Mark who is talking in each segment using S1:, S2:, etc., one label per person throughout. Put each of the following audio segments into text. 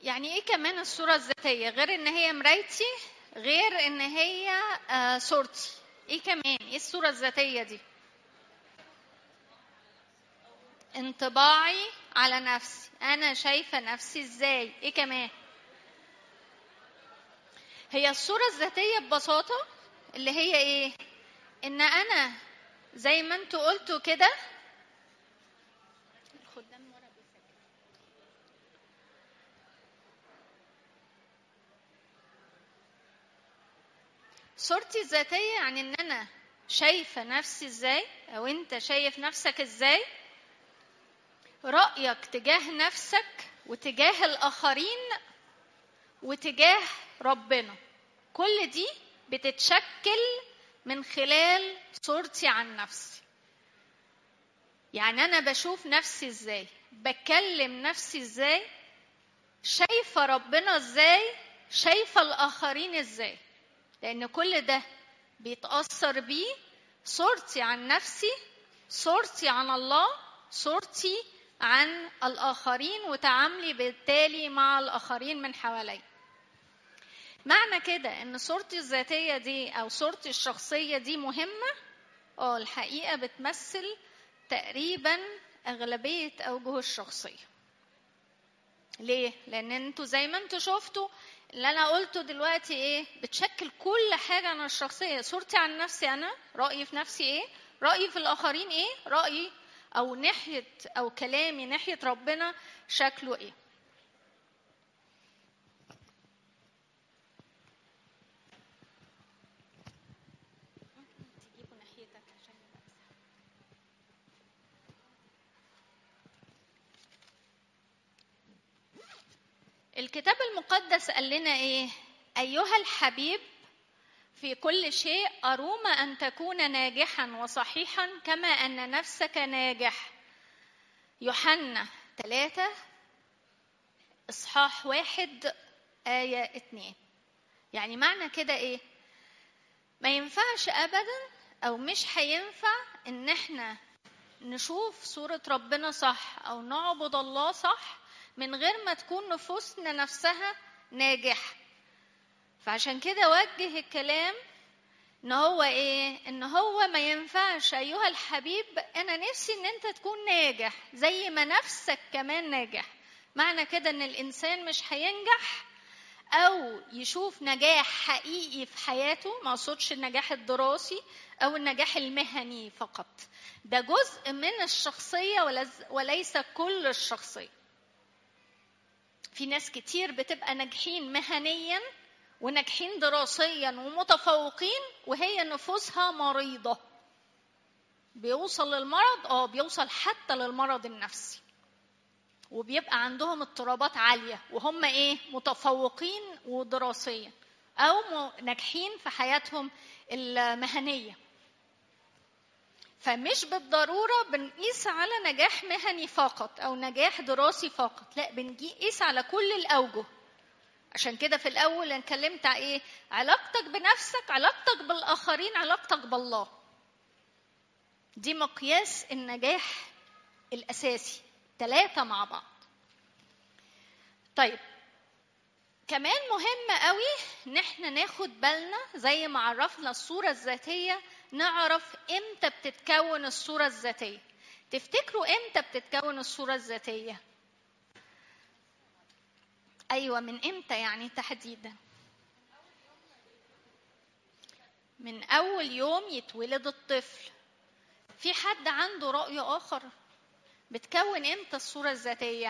S1: يعني ايه كمان الصورة الذاتية غير ان هي مرايتي غير ان هي آه صورتي ايه كمان ايه الصورة الذاتية دي انطباعي على نفسي انا شايفة نفسي ازاي ايه كمان هي الصورة الذاتية ببساطة اللي هي ايه ان انا زي ما انتوا قلتوا كده الخدام ورا بيسجل. صورتي الذاتية يعني ان انا شايفة نفسي ازاي او انت شايف نفسك ازاي رأيك تجاه نفسك وتجاه الآخرين وتجاه ربنا كل دي بتتشكل من خلال صورتي عن نفسي يعني انا بشوف نفسي ازاي بكلم نفسي ازاي شايفه ربنا ازاي شايفه الاخرين ازاي لان كل ده بيتاثر بيه صورتي عن نفسي صورتي عن الله صورتي عن الاخرين وتعاملي بالتالي مع الاخرين من حواليا معنى كده ان صورتي الذاتيه دي او صورتي الشخصيه دي مهمه اه الحقيقه بتمثل تقريبا اغلبيه اوجه الشخصيه ليه لان انتوا زي ما انتوا شفتوا اللي انا قلته دلوقتي ايه بتشكل كل حاجه عن الشخصيه صورتي عن نفسي انا رايي في نفسي ايه رايي في الاخرين ايه رايي او ناحيه او كلامي ناحيه ربنا شكله ايه تجيبوا ناحيتك عشان يبقى أسهل. الكتاب المقدس قال لنا ايه ايها الحبيب في كل شيء اروم ان تكون ناجحا وصحيحا كما ان نفسك ناجح يوحنا ثلاثة إصحاح واحد آية اتنين يعني معنى كده إيه؟ ما ينفعش أبدا أو مش هينفع إن إحنا نشوف صورة ربنا صح أو نعبد الله صح من غير ما تكون نفوسنا نفسها ناجحة فعشان كده وجه الكلام ان هو ايه ان هو ما ينفعش ايها الحبيب انا نفسي ان انت تكون ناجح زي ما نفسك كمان ناجح معنى كده ان الانسان مش هينجح او يشوف نجاح حقيقي في حياته ما اقصدش النجاح الدراسي او النجاح المهني فقط ده جزء من الشخصيه ولز- وليس كل الشخصيه في ناس كتير بتبقى ناجحين مهنيا وناجحين دراسيا ومتفوقين وهي نفوسها مريضة بيوصل للمرض اه بيوصل حتى للمرض النفسي وبيبقى عندهم اضطرابات عالية وهم ايه متفوقين ودراسيا او م- ناجحين في حياتهم المهنية فمش بالضرورة بنقيس على نجاح مهني فقط أو نجاح دراسي فقط لا بنقيس على كل الأوجه عشان كده في الأول أنا اتكلمت على إيه علاقتك بنفسك علاقتك بالآخرين علاقتك بالله دي مقياس النجاح الأساسي ثلاثة مع بعض طيب كمان مهم قوي ان احنا ناخد بالنا زي ما عرفنا الصورة الذاتية نعرف امتى بتتكون الصورة الذاتية تفتكروا امتى بتتكون الصورة الذاتية ايوه من امتى يعني تحديدا من اول يوم يتولد الطفل في حد عنده رأي اخر بتكون امتى الصورة الذاتية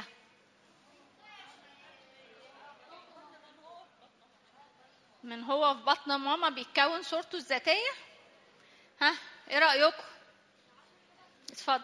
S1: من هو في بطن ماما بيتكون صورته الذاتية ها ايه رأيكم اتفضل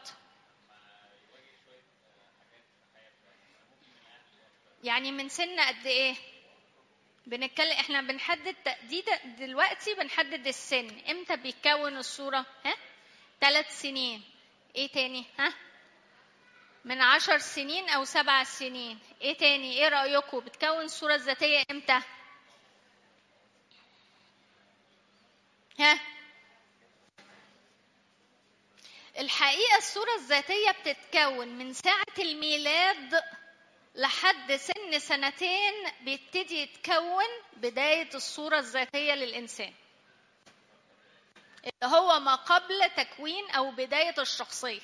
S1: يعني من سن قد ايه بنتكلم احنا بنحدد تقديد دلوقتي بنحدد السن امتى بيتكون الصورة ها ثلاث سنين ايه تاني ها من عشر سنين او سبع سنين ايه تاني ايه رأيكم بتكون الصورة الذاتية امتى ها الحقيقة الصورة الذاتية بتتكون من ساعة الميلاد لحد سن سنتين بيبتدي يتكون بداية الصورة الذاتية للإنسان اللي هو ما قبل تكوين أو بداية الشخصية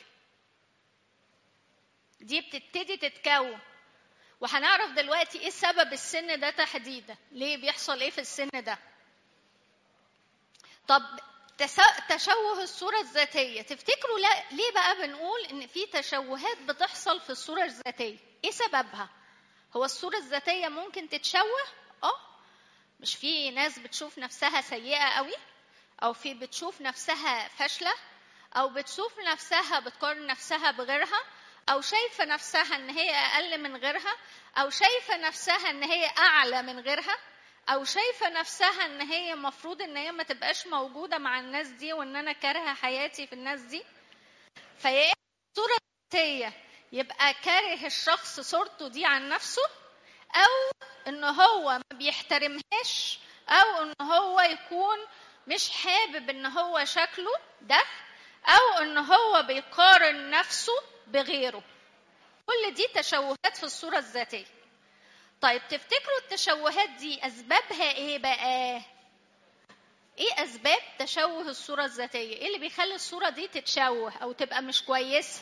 S1: دي بتبتدي تتكون وهنعرف دلوقتي ايه سبب السن ده تحديدا ليه بيحصل ايه في السن ده طب تشوه الصورة الذاتية تفتكروا لا ليه بقى بنقول ان في تشوهات بتحصل في الصورة الذاتية ايه سببها هو الصورة الذاتية ممكن تتشوه اه مش في ناس بتشوف نفسها سيئة قوي او في بتشوف نفسها فاشلة او بتشوف نفسها بتقارن نفسها بغيرها او شايفه نفسها ان هي اقل من غيرها او شايفه نفسها ان هي اعلى من غيرها او شايفه نفسها ان هي المفروض ان هي ما تبقاش موجوده مع الناس دي وان انا كارهه حياتي في الناس دي فيا صوره ذاتيه يبقى كاره الشخص صورته دي عن نفسه او ان هو ما بيحترمهاش او ان هو يكون مش حابب ان هو شكله ده او ان هو بيقارن نفسه بغيره كل دي تشوهات في الصورة الذاتية طيب تفتكروا التشوهات دي أسبابها إيه بقى؟ إيه أسباب تشوه الصورة الذاتية؟ إيه اللي بيخلي الصورة دي تتشوه أو تبقى مش كويسة؟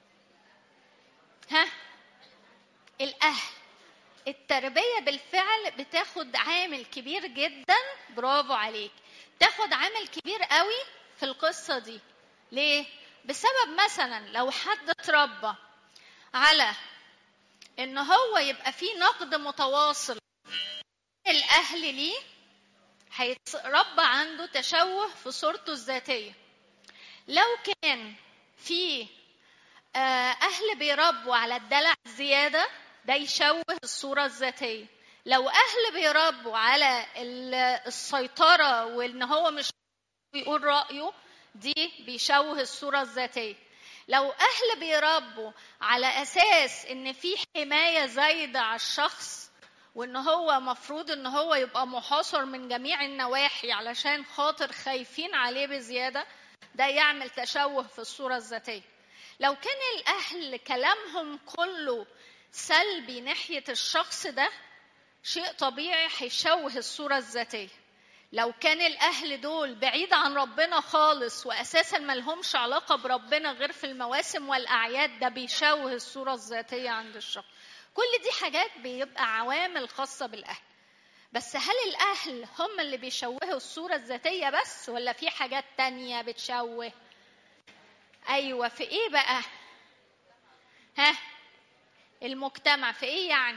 S1: ها؟ الأهل التربية بالفعل بتاخد عامل كبير جدا برافو عليك تاخد عامل كبير قوي في القصة دي ليه؟ بسبب مثلا لو حد اتربى على ان هو يبقى في نقد متواصل الاهل ليه هيتربى عنده تشوه في صورته الذاتيه لو كان في اهل بيربوا على الدلع الزياده ده يشوه الصوره الذاتيه لو اهل بيربوا على السيطره وان هو مش بيقول رايه دي بيشوه الصورة الذاتية لو أهل بيربوا على أساس إن في حماية زايدة على الشخص وإن هو مفروض إن هو يبقى محاصر من جميع النواحي علشان خاطر خايفين عليه بزيادة ده يعمل تشوه في الصورة الذاتية لو كان الأهل كلامهم كله سلبي ناحية الشخص ده شيء طبيعي هيشوه الصورة الذاتية لو كان الاهل دول بعيد عن ربنا خالص واساسا ما لهمش علاقه بربنا غير في المواسم والاعياد ده بيشوه الصوره الذاتيه عند الشخص كل دي حاجات بيبقى عوامل خاصه بالاهل بس هل الاهل هم اللي بيشوهوا الصوره الذاتيه بس ولا في حاجات تانية بتشوه ايوه في ايه بقى ها المجتمع في ايه يعني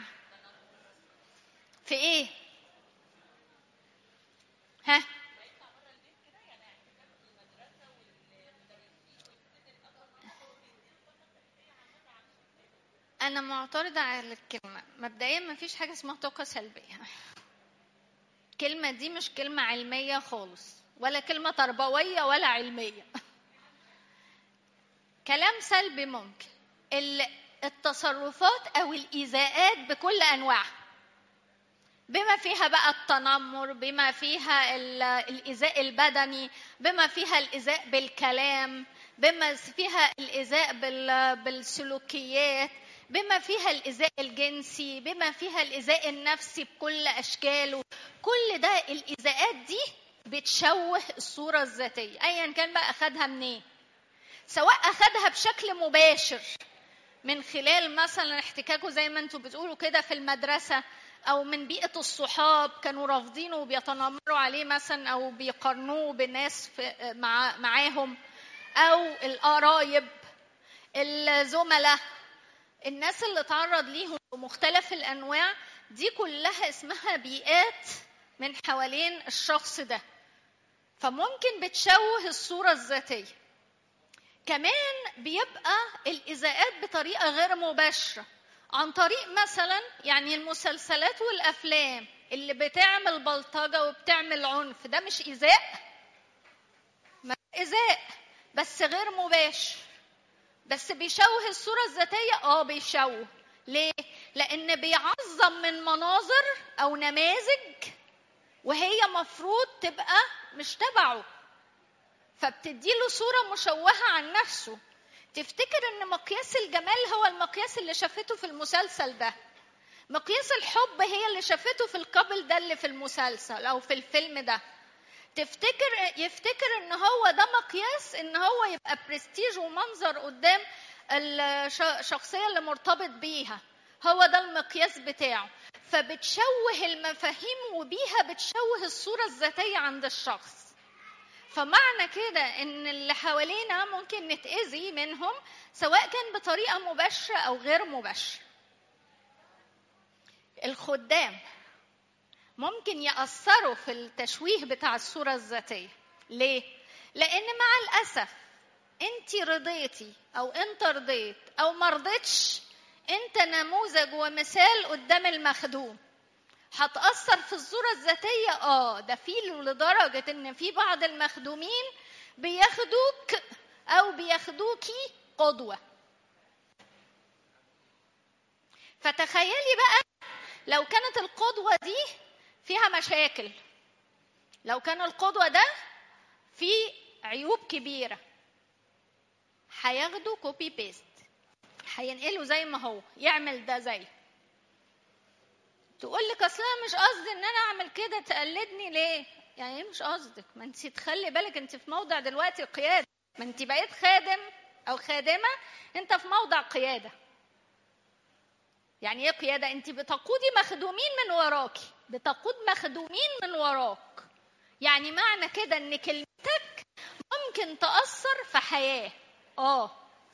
S1: في ايه ها أنا معترضة على الكلمة مبدئيا ما فيش حاجة اسمها طاقة سلبية الكلمة دي مش كلمة علمية خالص ولا كلمة تربوية ولا علمية كلام سلبي ممكن التصرفات أو الإيذاءات بكل أنواعها بما فيها بقى التنمر بما فيها الإيذاء البدني بما فيها الإيذاء بالكلام بما فيها الإيذاء بالسلوكيات بما فيها الإيذاء الجنسي بما فيها الإيذاء النفسي بكل أشكاله كل ده الإيذاءات دي بتشوه الصورة الذاتية أيا كان بقى أخدها منين سواء أخدها بشكل مباشر من خلال مثلا احتكاكه زي ما انتم بتقولوا كده في المدرسة او من بيئه الصحاب كانوا رافضينه وبيتنمروا عليه مثلا او بيقارنوه بالناس مع معاهم او القرايب الزملاء الناس اللي تعرض ليهم بمختلف الانواع دي كلها اسمها بيئات من حوالين الشخص ده فممكن بتشوه الصوره الذاتيه كمان بيبقى الايذاءات بطريقه غير مباشره عن طريق مثلا يعني المسلسلات والافلام اللي بتعمل بلطجه وبتعمل عنف ده مش ايذاء ما ايذاء بس غير مباشر بس بيشوه الصوره الذاتيه اه بيشوه ليه لان بيعظم من مناظر او نماذج وهي مفروض تبقى مش تبعه فبتديله صوره مشوهه عن نفسه تفتكر ان مقياس الجمال هو المقياس اللي شافته في المسلسل ده مقياس الحب هي اللي شافته في الكابل ده اللي في المسلسل او في الفيلم ده تفتكر يفتكر ان هو ده مقياس ان هو يبقى برستيج ومنظر قدام الشخصيه اللي مرتبط بيها هو ده المقياس بتاعه فبتشوه المفاهيم وبيها بتشوه الصوره الذاتيه عند الشخص فمعنى كده ان اللي حوالينا ممكن نتاذي منهم سواء كان بطريقه مباشره او غير مباشره الخدام ممكن يأثروا في التشويه بتاع الصورة الذاتية ليه؟ لأن مع الأسف أنت رضيتي أو أنت رضيت أو ما رضيتش أنت نموذج ومثال قدام المخدوم هتأثر في الصورة الذاتية اه ده في لدرجة ان في بعض المخدومين بياخدوك او بياخدوكي قدوة فتخيلي بقى لو كانت القدوة دي فيها مشاكل لو كان القدوة ده فيه عيوب كبيرة هياخدوا كوبي بيست هينقلوا زي ما هو يعمل ده زي تقول لك اصل انا مش قصدي ان انا اعمل كده تقلدني ليه يعني ايه مش قصدك ما انت تخلي بالك انت في موضع دلوقتي قياده ما انت بقيت خادم او خادمه انت في موضع قياده يعني ايه قياده انت بتقودي مخدومين من وراكي بتقود مخدومين من وراك يعني معنى كده ان كلمتك ممكن تاثر في حياه اه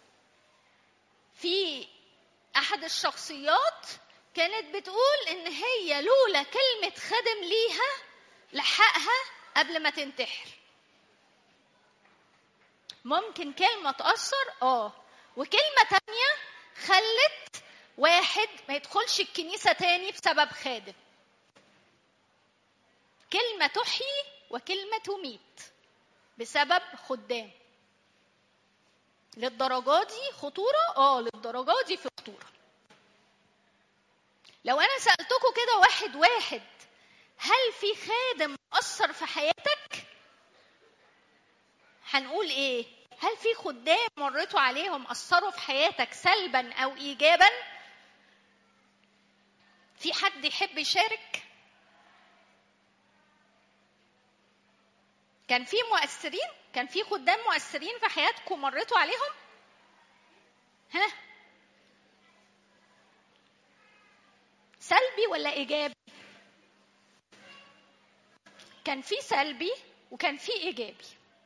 S1: في احد الشخصيات كانت بتقول ان هي لولا كلمه خدم ليها لحقها قبل ما تنتحر ممكن كلمه تاثر اه وكلمه تانية خلت واحد ما يدخلش الكنيسه تاني بسبب خادم كلمة تحيي وكلمة تميت بسبب خدام للدرجة دي خطورة؟ اه للدرجة دي في خطورة لو أنا سألتكم كده واحد واحد هل في خادم أثر في حياتك؟ هنقول إيه؟ هل في خدام مريتوا عليهم أثروا في حياتك سلبا أو إيجابا؟ في حد يحب يشارك؟ كان في مؤثرين كان في خدام مؤثرين في حياتكم مريتوا عليهم ها سلبي ولا ايجابي كان في سلبي وكان في ايجابي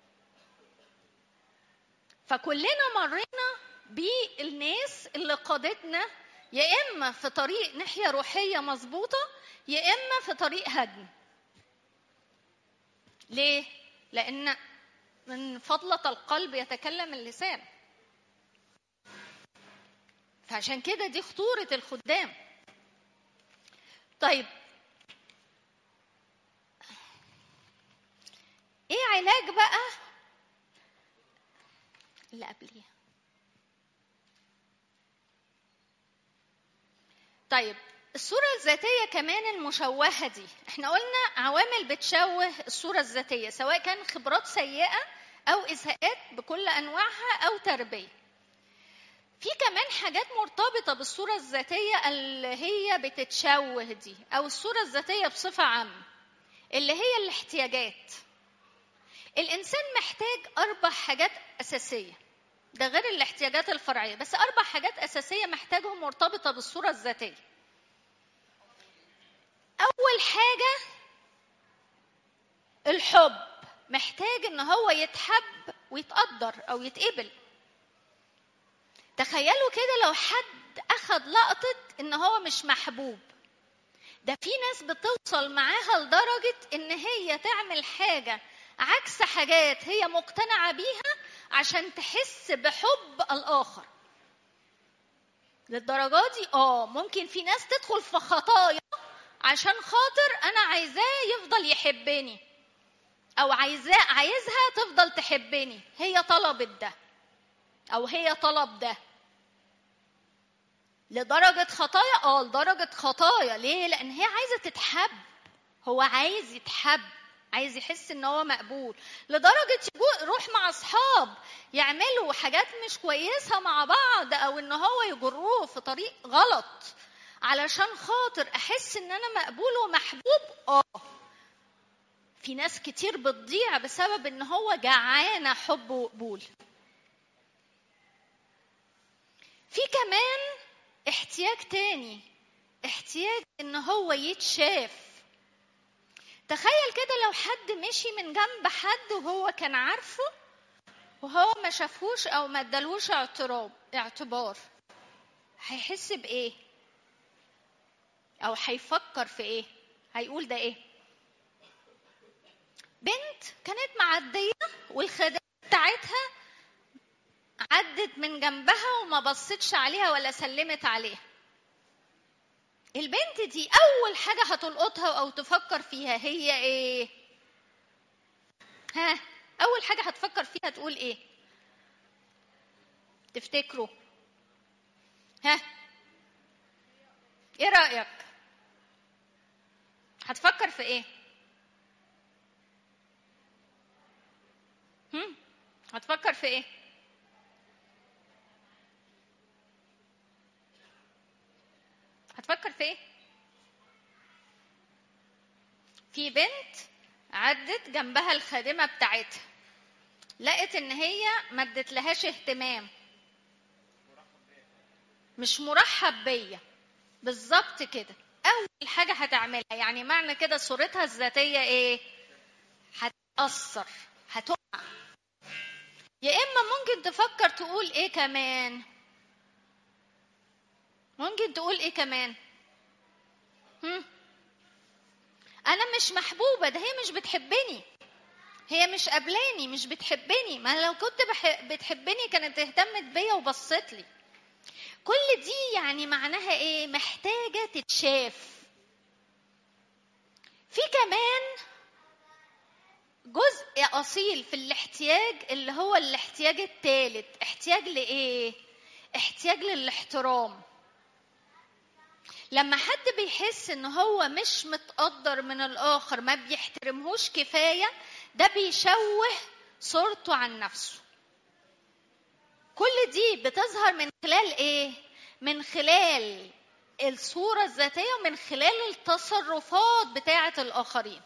S1: فكلنا مرينا بالناس اللي قادتنا يا اما في طريق ناحيه روحيه مظبوطه يا اما في طريق هدم ليه لأن من فضلة القلب يتكلم اللسان فعشان كده دي خطورة الخدام طيب ايه علاج بقى اللي قبليه طيب الصورة الذاتية كمان المشوهة دي احنا قلنا عوامل بتشوه الصورة الذاتية سواء كان خبرات سيئة أو إساءات بكل أنواعها أو تربية في كمان حاجات مرتبطة بالصورة الذاتية اللي هي بتتشوه دي أو الصورة الذاتية بصفة عامة اللي هي الاحتياجات الإنسان محتاج أربع حاجات أساسية ده غير الاحتياجات الفرعية بس أربع حاجات أساسية محتاجهم مرتبطة بالصورة الذاتية أول حاجة الحب محتاج إن هو يتحب ويتقدر أو يتقبل تخيلوا كده لو حد أخد لقطة إن هو مش محبوب ده في ناس بتوصل معاها لدرجة إن هي تعمل حاجة عكس حاجات هي مقتنعة بيها عشان تحس بحب الآخر للدرجة دي اه ممكن في ناس تدخل في خطايا عشان خاطر انا عايزاه يفضل يحبني او عايزاه عايزها تفضل تحبني هي طلبت ده او هي طلب ده لدرجة خطايا اه لدرجة خطايا ليه لان هي عايزة تتحب هو عايز يتحب عايز يحس ان هو مقبول لدرجة يروح مع اصحاب يعملوا حاجات مش كويسة مع بعض او ان هو يجروه في طريق غلط علشان خاطر احس ان انا مقبول ومحبوب اه في ناس كتير بتضيع بسبب ان هو جعانه حب وقبول في كمان احتياج تاني احتياج ان هو يتشاف تخيل كده لو حد مشي من جنب حد وهو كان عارفه وهو ما شافوش او ما ادالوش اعتراض اعتبار هيحس بايه او هيفكر في ايه هيقول ده ايه بنت كانت معديه والخدمه بتاعتها عدت من جنبها وما بصتش عليها ولا سلمت عليها البنت دي اول حاجه هتلقطها او تفكر فيها هي ايه ها اول حاجه هتفكر فيها تقول ايه تفتكروا ها ايه رايك هتفكر في ايه هم؟ هتفكر في ايه هتفكر في ايه في بنت عدت جنبها الخادمة بتاعتها لقت ان هي ما ادتلهاش اهتمام مش مرحب بيا بالظبط كده اول حاجة هتعملها يعني معنى كده صورتها الذاتية ايه هتأثر هتقع يا اما ممكن تفكر تقول ايه كمان ممكن تقول ايه كمان هم؟ انا مش محبوبه ده هي مش بتحبني هي مش قبلاني مش بتحبني ما لو كنت بح... بتحبني كانت اهتمت بيا وبصت لي كل دي يعني معناها ايه محتاجه تتشاف في كمان جزء اصيل في الاحتياج اللي هو الاحتياج الثالث احتياج لايه احتياج للاحترام لما حد بيحس ان هو مش متقدر من الاخر ما بيحترمهوش كفايه ده بيشوه صورته عن نفسه كل دي بتظهر من خلال ايه من خلال الصوره الذاتيه ومن خلال التصرفات بتاعه الاخرين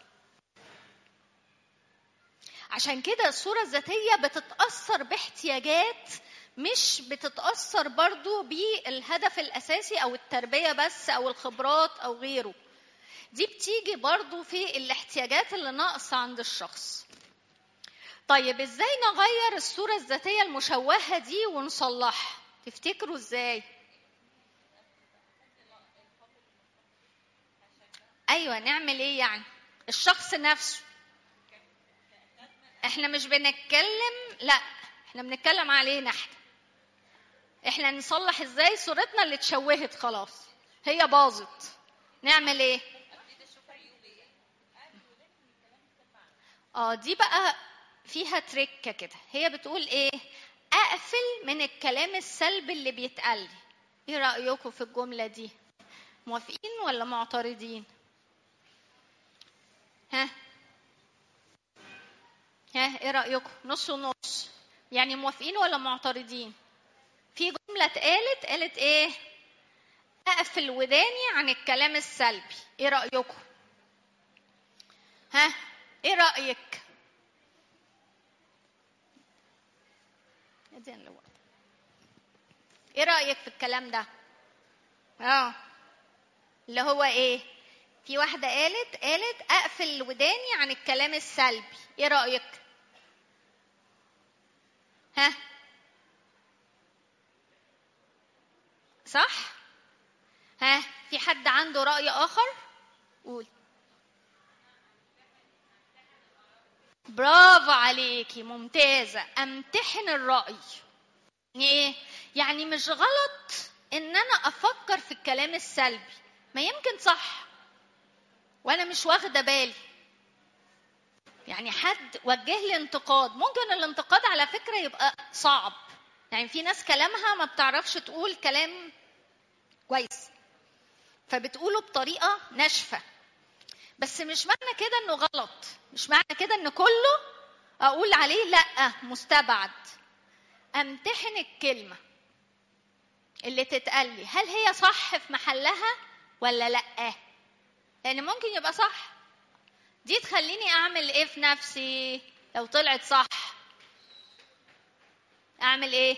S1: عشان كده الصوره الذاتيه بتتاثر باحتياجات مش بتتأثر برضو بالهدف الأساسي أو التربية بس أو الخبرات أو غيره دي بتيجي برضو في الاحتياجات اللي ناقصة عند الشخص طيب ازاي نغير الصورة الذاتية المشوهة دي ونصلحها تفتكروا ازاي ايوه نعمل ايه يعني الشخص نفسه احنا مش بنتكلم لا احنا بنتكلم علينا احنا احنا نصلح ازاي صورتنا اللي اتشوهت خلاص هي باظت نعمل ايه اه دي بقى فيها تركة كده هي بتقول ايه اقفل من الكلام السلبي اللي بيتقال لي ايه رأيكم في الجملة دي موافقين ولا معترضين ها ها ايه رأيكم نص ونص يعني موافقين ولا معترضين في جملة اتقالت قالت ايه اقفل وداني عن الكلام السلبي ايه رأيكم ها ايه رأيك ايه رأيك في الكلام ده اه اللي هو ايه في واحدة قالت قالت اقفل وداني عن الكلام السلبي ايه رأيك ها صح ها في حد عنده رأي آخر قول برافو عليكي ممتازة امتحن الرأي يعني ايه يعني مش غلط ان انا افكر في الكلام السلبي ما يمكن صح وانا مش واخدة بالي يعني حد وجه لي انتقاد ممكن الانتقاد على فكرة يبقى صعب يعني في ناس كلامها ما بتعرفش تقول كلام كويس فبتقوله بطريقة ناشفة بس مش معنى كده انه غلط مش معنى كده ان كله اقول عليه لا مستبعد امتحن الكلمة اللي تتقال لي هل هي صح في محلها ولا لا لان ممكن يبقى صح دي تخليني اعمل ايه في نفسي لو طلعت صح اعمل ايه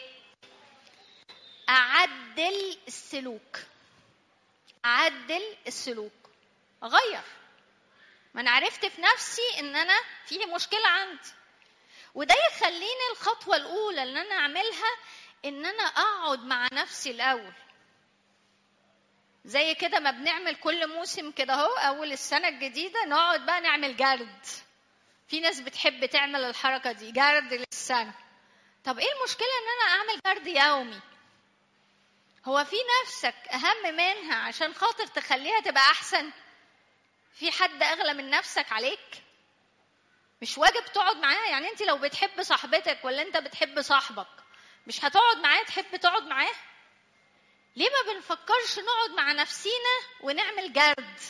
S1: اعدل السلوك اعدل السلوك اغير ما انا عرفت في نفسي ان انا في مشكله عندي وده يخليني الخطوه الاولى اللي انا اعملها ان انا اقعد مع نفسي الاول زي كده ما بنعمل كل موسم كده اهو اول السنه الجديده نقعد بقى نعمل جرد في ناس بتحب تعمل الحركه دي جرد للسنه طب ايه المشكله ان انا اعمل جرد يومي هو في نفسك اهم منها عشان خاطر تخليها تبقى احسن في حد اغلى من نفسك عليك مش واجب تقعد معاه يعني انت لو بتحب صاحبتك ولا انت بتحب صاحبك مش هتقعد معاه تحب تقعد معاه ليه ما بنفكرش نقعد مع نفسينا ونعمل جرد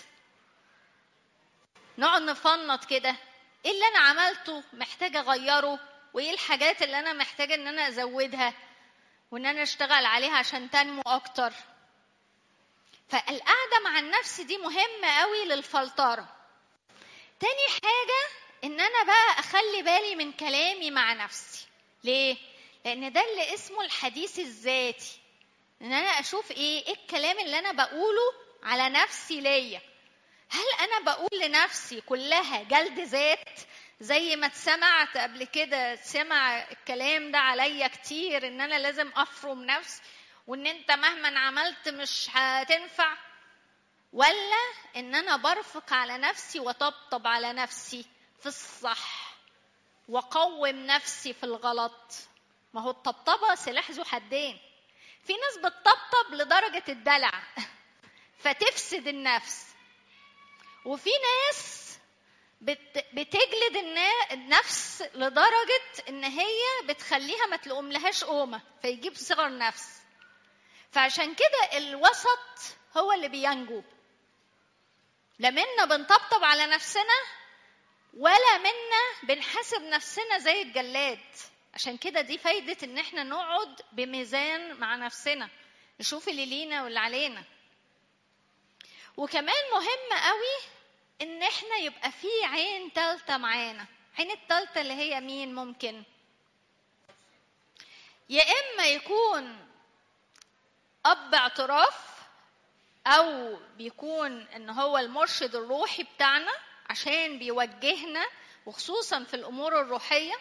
S1: نقعد نفنط كده ايه اللي انا عملته محتاجه اغيره وايه الحاجات اللي انا محتاجه ان انا ازودها وان انا اشتغل عليها عشان تنمو اكتر فالقعده مع النفس دي مهمه قوي للفلتره تاني حاجه ان انا بقى اخلي بالي من كلامي مع نفسي ليه لان ده اللي اسمه الحديث الذاتي ان انا اشوف ايه ايه الكلام اللي انا بقوله على نفسي ليا هل انا بقول لنفسي كلها جلد ذات زي ما اتسمعت قبل كده سمع الكلام ده عليا كتير ان انا لازم افرم نفسي وان انت مهما عملت مش هتنفع ولا ان انا برفق على نفسي وطبطب على نفسي في الصح وقوم نفسي في الغلط ما هو الطبطبه سلاح ذو حدين في ناس بتطبطب لدرجه الدلع فتفسد النفس وفي ناس بت بتجلد النفس لدرجة إن هي بتخليها ما تلقوم لهاش قومة فيجيب صغر نفس فعشان كده الوسط هو اللي بينجو لا منا بنطبطب على نفسنا ولا منا بنحاسب نفسنا زي الجلاد عشان كده دي فايدة إن احنا نقعد بميزان مع نفسنا نشوف اللي لينا واللي علينا وكمان مهم قوي ان احنا يبقى في عين تالتة معانا عين التالتة اللي هي مين ممكن يا اما يكون اب اعتراف او بيكون ان هو المرشد الروحي بتاعنا عشان بيوجهنا وخصوصا في الامور الروحيه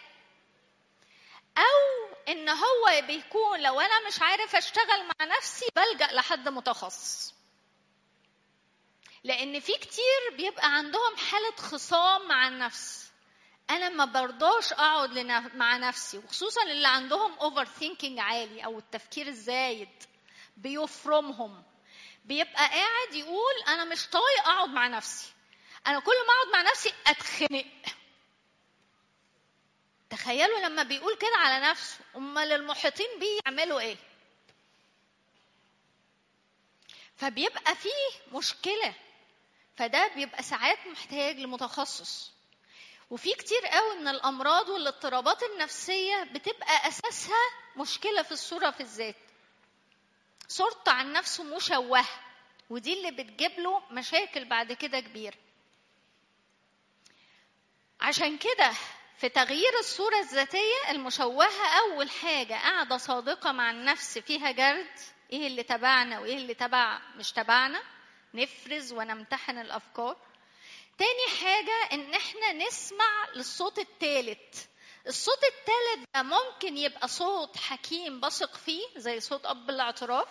S1: او ان هو بيكون لو انا مش عارف اشتغل مع نفسي بلجا لحد متخصص لان في كتير بيبقى عندهم حاله خصام مع النفس انا ما برضاش اقعد لنف... مع نفسي وخصوصا اللي عندهم اوفر ثينكينج عالي او التفكير الزايد بيفرمهم بيبقى قاعد يقول انا مش طايق اقعد مع نفسي انا كل ما اقعد مع نفسي اتخنق تخيلوا لما بيقول كده على نفسه امال المحيطين بيه يعملوا ايه فبيبقى فيه مشكله فده بيبقى ساعات محتاج لمتخصص وفي كتير قوي من الامراض والاضطرابات النفسيه بتبقى اساسها مشكله في الصوره في الذات صورته عن نفسه مشوهه ودي اللي بتجيب له مشاكل بعد كده كبيره عشان كده في تغيير الصورة الذاتية المشوهة أول حاجة قاعدة صادقة مع النفس فيها جرد إيه اللي تبعنا وإيه اللي تبع مش تبعنا نفرز ونمتحن الافكار تاني حاجة ان احنا نسمع للصوت الثالث الصوت الثالث ده ممكن يبقى صوت حكيم بثق فيه زي صوت اب الاعتراف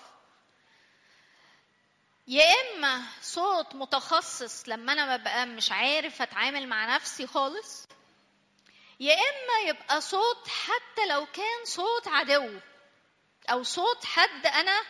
S1: يا اما صوت متخصص لما انا ببقى مش عارف اتعامل مع نفسي خالص يا اما يبقى صوت حتى لو كان صوت عدو او صوت حد انا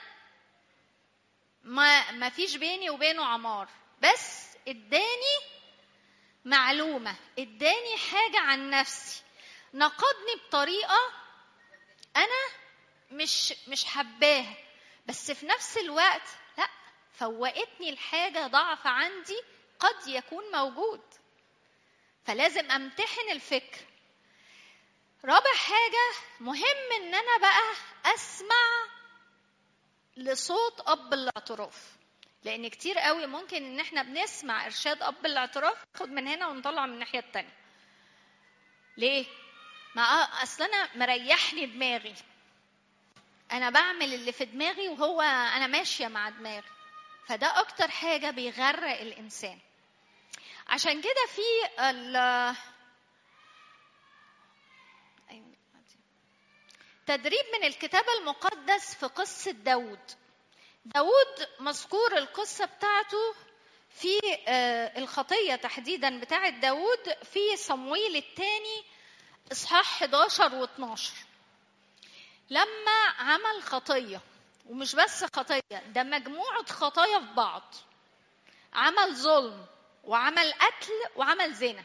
S1: ما ما فيش بيني وبينه عمار بس اداني معلومة اداني حاجة عن نفسي نقدني بطريقة أنا مش مش حباها بس في نفس الوقت لا فوقتني الحاجة ضعف عندي قد يكون موجود فلازم امتحن الفكر رابع حاجة مهم ان انا بقى اسمع لصوت اب الاعتراف لان كتير قوي ممكن ان احنا بنسمع ارشاد اب الاعتراف ناخد من هنا ونطلع من الناحيه التانيه ليه ما اصل انا مريحني دماغي انا بعمل اللي في دماغي وهو انا ماشيه مع دماغي فده اكتر حاجه بيغرق الانسان عشان كده في ال تدريب من الكتاب المقدس في قصة داود داود مذكور القصة بتاعته في الخطية تحديدا بتاعة داود في صمويل الثاني إصحاح 11 و 12 لما عمل خطية ومش بس خطية ده مجموعة خطايا في بعض عمل ظلم وعمل قتل وعمل زنا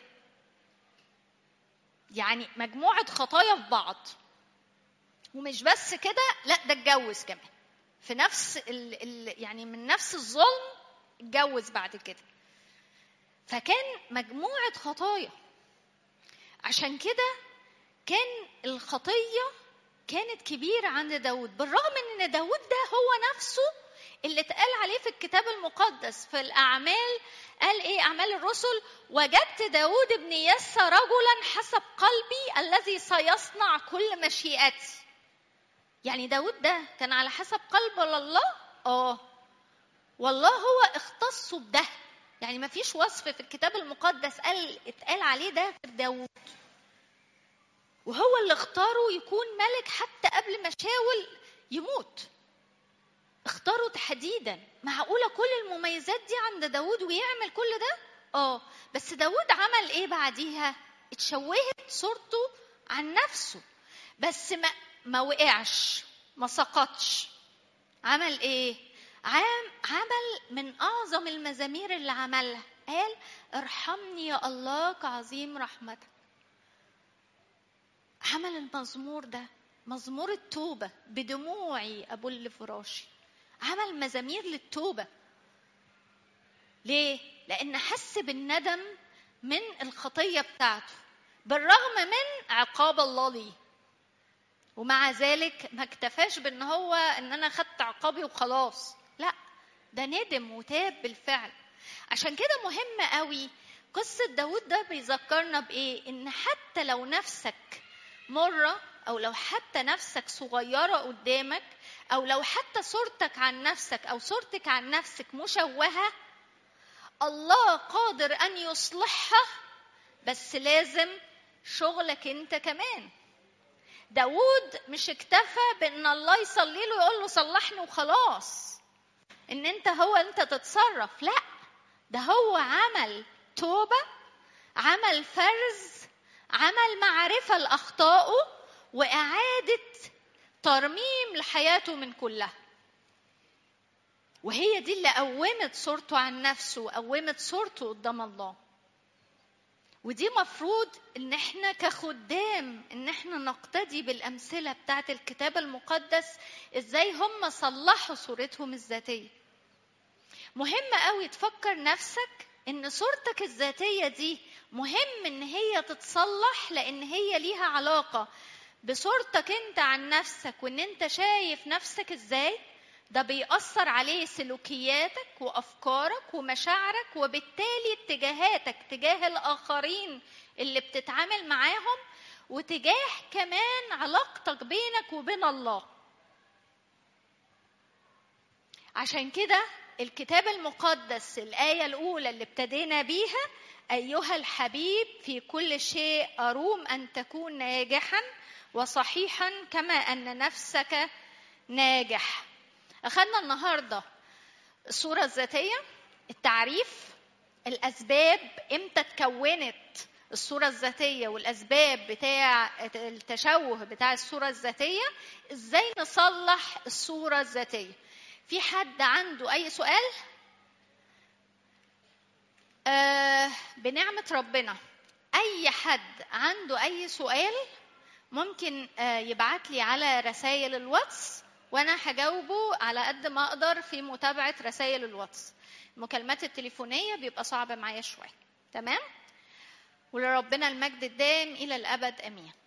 S1: يعني مجموعة خطايا في بعض ومش بس كده لا ده اتجوز كمان في نفس ال ال يعني من نفس الظلم اتجوز بعد كده فكان مجموعة خطايا عشان كده كان الخطية كانت كبيرة عند داود بالرغم ان داود ده هو نفسه اللي اتقال عليه في الكتاب المقدس في الأعمال قال إيه أعمال الرسل وجدت داود ابن يسى رجلا حسب قلبي الذي سيصنع كل مشيئتي يعني داود ده كان على حسب قلب الله اه والله هو اختصه بده يعني ما فيش وصف في الكتاب المقدس قال اتقال عليه ده غير داود وهو اللي اختاره يكون ملك حتى قبل ما شاول يموت اختاروا تحديدا معقولة كل المميزات دي عند داود ويعمل كل ده اه بس داود عمل ايه بعديها اتشوهت صورته عن نفسه بس ما ما وقعش ما سقطش عمل ايه عام عمل من اعظم المزامير اللي عملها قال ارحمني يا الله كعظيم رحمتك عمل المزمور ده مزمور التوبة بدموعي أبل فراشي عمل مزامير للتوبة ليه؟ لأن حس بالندم من الخطية بتاعته بالرغم من عقاب الله ليه ومع ذلك ما اكتفاش بان هو ان انا خدت عقابي وخلاص لا ده ندم وتاب بالفعل عشان كده مهم قوي قصة داود ده بيذكرنا بإيه؟ إن حتى لو نفسك مرة أو لو حتى نفسك صغيرة قدامك أو لو حتى صورتك عن نفسك أو صورتك عن نفسك مشوهة الله قادر أن يصلحها بس لازم شغلك أنت كمان داود مش اكتفى بأن الله يصلي له يقول له صلحني وخلاص ان انت هو انت تتصرف لا ده هو عمل توبة عمل فرز عمل معرفة لأخطائه وإعادة ترميم لحياته من كلها وهي دي اللي قومت صورته عن نفسه وقومت صورته قدام الله ودي مفروض ان احنا كخدام ان احنا نقتدي بالامثله بتاعه الكتاب المقدس ازاي هم صلحوا صورتهم الذاتيه مهم قوي تفكر نفسك ان صورتك الذاتيه دي مهم ان هي تتصلح لان هي ليها علاقه بصورتك انت عن نفسك وان انت شايف نفسك ازاي ده بيأثر عليه سلوكياتك وأفكارك ومشاعرك وبالتالي اتجاهاتك تجاه الآخرين اللي بتتعامل معاهم وتجاه كمان علاقتك بينك وبين الله عشان كده الكتاب المقدس الآية الأولى اللي ابتدينا بيها أيها الحبيب في كل شيء أروم أن تكون ناجحا وصحيحا كما أن نفسك ناجح أخذنا النهاردة الصورة الذاتية التعريف الأسباب إمتى اتكونت الصورة الذاتية والأسباب بتاع التشوه بتاع الصورة الذاتية إزاي نصلح الصورة الذاتية في حد عنده أي سؤال؟ آه بنعمة ربنا أي حد عنده أي سؤال ممكن آه يبعت لي على رسائل الواتس وانا هجاوبه على قد ما اقدر في متابعه رسائل الواتس المكالمات التليفونيه بيبقى صعب معايا شويه تمام ولربنا المجد الدائم الى الابد امين